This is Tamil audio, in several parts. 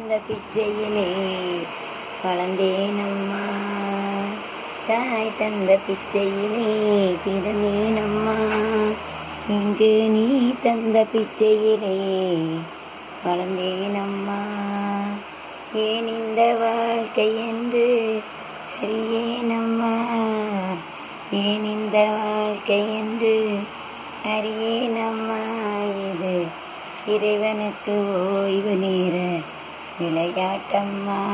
தந்த பிச்சையிலே வளர்ந்தேனம்மா தாய் தந்த பிச்சையிலே பிறந்தேனம்மா இங்கு நீ தந்த பிச்சையிலே வளர்ந்தேனம்மா ஏன் இந்த வாழ்க்கை என்று அறியேனம்மா ஏன் இந்த வாழ்க்கை என்று அறியேனம்மா இது இறைவனுக்கு ஓய்வு நேர விளையாட்டம்மா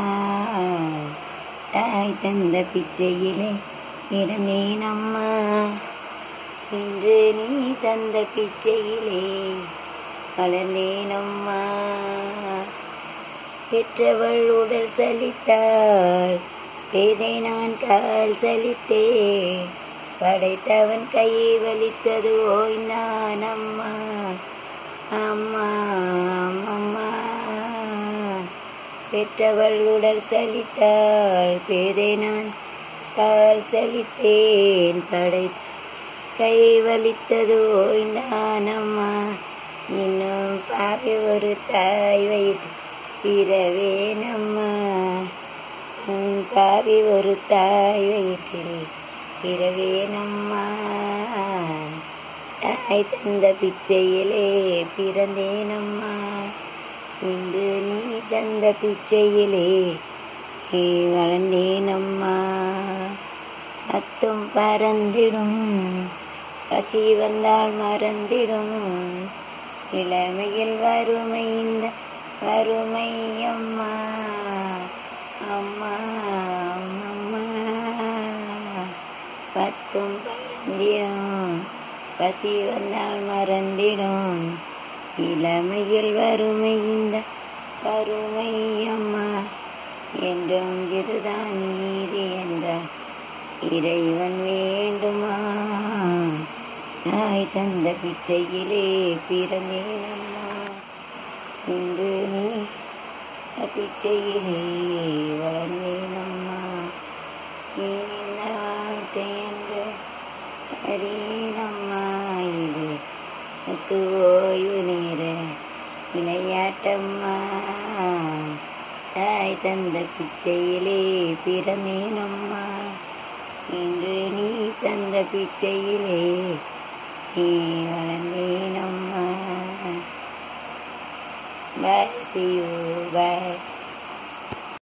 தாய் தந்த பிச்சையிலே பிறந்தேனம்மா இன்று நீ தந்த பிச்சையிலே வளர்ந்தேனம்மா பெற்றவள் உடல் சலித்தாள் பேதை நான் கால் சலித்தேன் படைத்தவன் கையை வலித்தது ஓய்ந்தான் அம்மா அம்மா அம்மா பெற்றவள் உடல் சலித்தாள் பேதை நான் கால் சலித்தேன் படை கை வலித்தது ஓய்ந்தான் அம்மா இன்னும் பாவி ஒரு தாய் வயிற்று பிறவேனம்மா உன் பாவி ஒரு தாய் வயிற்றில் பிறவேனம்மா தாய் தந்த பிச்சையிலே பிறந்தேனம்மா இன்று நீ தந்த பிச்சையிலே நீ வளர்ந்தேனம்மா அத்தும் பறந்திடும் பசி வந்தால் மறந்திடும் இளமையில் வறுமை இந்த வறுமை அம்மா அம்மா அம்மா பத்தும் பறந்திடும் பசி வந்தால் மறந்திடும் இளமையில் வறுமை இந்த வறுமை அம்மா என்றும் இதுதான் நீதி என்றார் இறைவன் வேண்டுமா தாய் தந்த பிச்சையிலே பிறந்தேனம்மா இன்று நீ பிச்சையிலே வளர்ந்தேனம்மா என்ன வாழ்க்கை என்று அறியேனம்மா இது எனக்கு ஓய்வு நேர விளையாட்டம்மா தாய் தந்த பிச்சையிலே பிறந்தேனம்மா இன்று நீ தந்த பிச்சையிலே நீ வளர்ந்தேனம்மா பாய் சி யூ பாய்